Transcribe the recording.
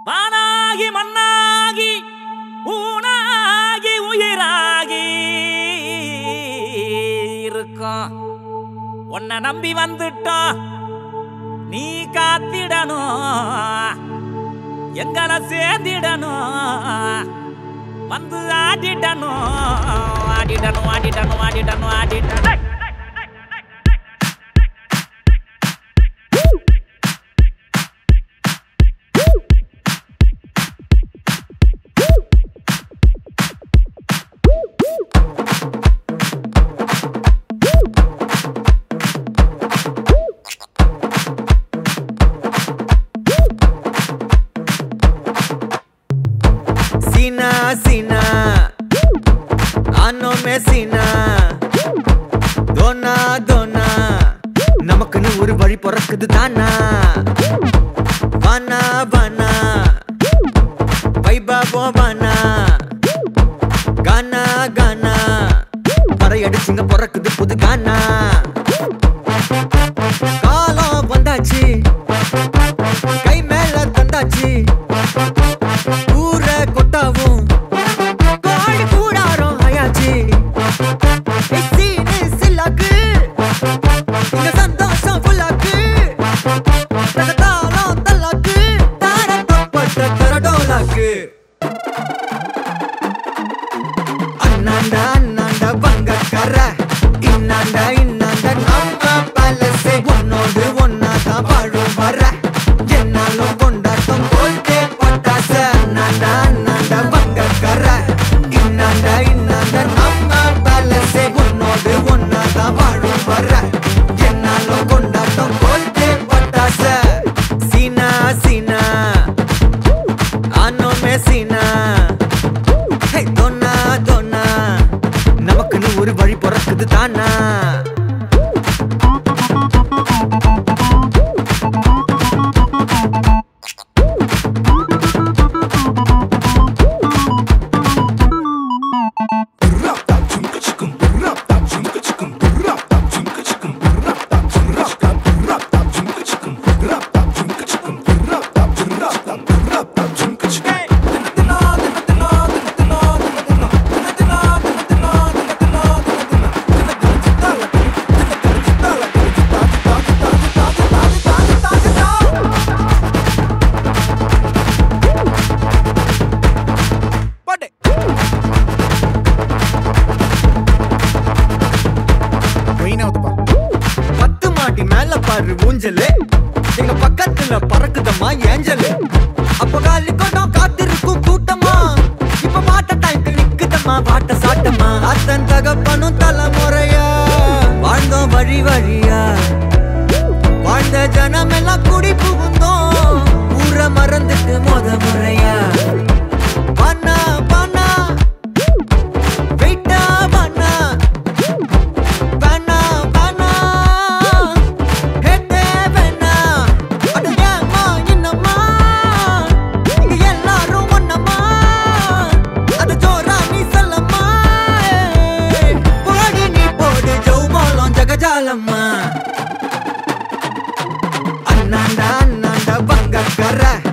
வானாகி மண்ணாகி ஊனாகி உயிராகி இருக்கோம் உன்னை நம்பி வந்துட்டோம் நீ காத்திடணும் எங்களை சேர்ந்திடணும் வந்து ஆடிடணும் ஆடிடணும் ஆடிடணும் ஆடிடணும் ஆடிடணும் சீனா சீனா ஆனோ மே சீனா தோனா தோனா நமக்குன்னு ஒரு வழி பிறக்குது தானா வானா வானா வைபா போவானா கானா கானா பறையடிச்சுங்க பிறக்குது புது கானா காலம் வந்தாச்சு கை மேல தந்தாச்சு ஊர கொட்டாவும் கோழி கூடாரம் ஆயாச்சு ஏய், சீனு சில்லாக்கு இங்க சந்தோஷம் ஃபுல்லாக்கு தகதாளம் தல்லாக்கு தார தப்பட்ட தரடோலாக்கு அண்ணாண்டா அண்ணாண்டா பங்கக்கர இன்னாண்டா இன்னாண்டா நம்ம பலசே உன்னோடு ஒன்னாதான் வாழும் வர என்னாலும் கொண்டாட்டம் போல்தே பட்டாச அண்ணாண்டா அண்ணாண்டா பங்கக்கர இன்னாண்டா இன்னாண்டா நம்ம பலசே உன்னோடு ஒன்னாதான் வாழும் வர என்னாலும் கொண்டாட்டம் போல்தே பட்டாச சீனா சீனா ஆனோ மே சீனா ஹே தோனா தோனா நமக்குன்னு ஒரு வழி பிறக்குது தானா பாட்டு மெயினாவதுப்பா பத்து மாடி மேல பாரு ஊஞ்சலு எங்க பக்கத்துல பறக்குதம்மா ஏஞ்சலு அப்ப காலி கொண்டோம் காத்திருக்கும் கூட்டமா இப்ப மாட்ட டைம்க்கு நிக்குதம்மா பாட்ட சாட்டமா அத்தன் தகப்பனும் தலைமுறையா வாழ்ந்தோம் வழி வழியா வாழ்ந்த ஜனம் எல்லாம் குடி புகுந்தோம் ஊரை மறந்துட்டு மொத முறையா பண்ணா பண்ணா வெயிட்டா பண்ணா பண்ணா பண்ணா ஹெட்டே பண்ணா அட ஏம்மா என்னம்மா இங்க எல்லாரும் ஒண்ணம்மா அது ஜோரா நீ சொல்லம்மா போடி நீ போடு ஜவுமாலம் ஜகஜாலம்மா அண்ணாண்டா அண்ணாண்டா பங்கக்கர